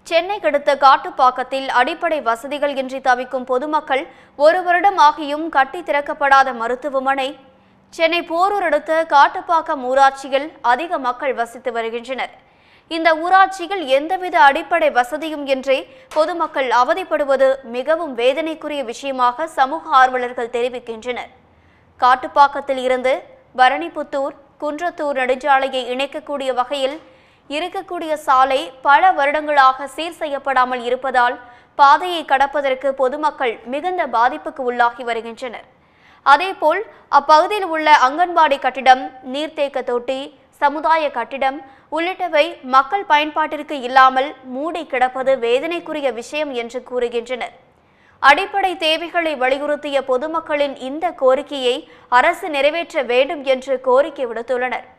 சென்னை அடுத்த காட்டுப்பாக்கத்தில் அடிப்படை வசதிகள் இன்றி தவிக்கும் பொதுமக்கள் ஒரு வருடம் ஆகியும் கட்டி திறக்கப்படாத மருத்துவமனை சென்னை போரூர் அடுத்த காட்டுப்பாக்கம் ஊராட்சியில் அதிக மக்கள் வசித்து வருகின்றனர் இந்த ஊராட்சியில் எந்தவித அடிப்படை வசதியும் இன்றி பொதுமக்கள் அவதிப்படுவது மிகவும் வேதனைக்குரிய விஷயமாக சமூக ஆர்வலர்கள் தெரிவிக்கின்றனர் காட்டுப்பாக்கத்தில் இருந்து பரணிபுத்தூர் குன்றத்தூர் நெடுஞ்சாலையை இணைக்கக்கூடிய வகையில் இருக்கக்கூடிய சாலை பல வருடங்களாக சீர் செய்யப்படாமல் இருப்பதால் பாதையை கடப்பதற்கு பொதுமக்கள் மிகுந்த பாதிப்புக்கு உள்ளாகி வருகின்றனர் அதேபோல் அப்பகுதியில் உள்ள அங்கன்வாடி கட்டிடம் நீர்த்தேக்க தொட்டி சமுதாய கட்டிடம் உள்ளிட்டவை மக்கள் பயன்பாட்டிற்கு இல்லாமல் மூடி கிடப்பது வேதனைக்குரிய விஷயம் என்று கூறுகின்றனர் அடிப்படை தேவைகளை வலியுறுத்திய பொதுமக்களின் இந்த கோரிக்கையை அரசு நிறைவேற்ற வேண்டும் என்று கோரிக்கை விடுத்துள்ளனர்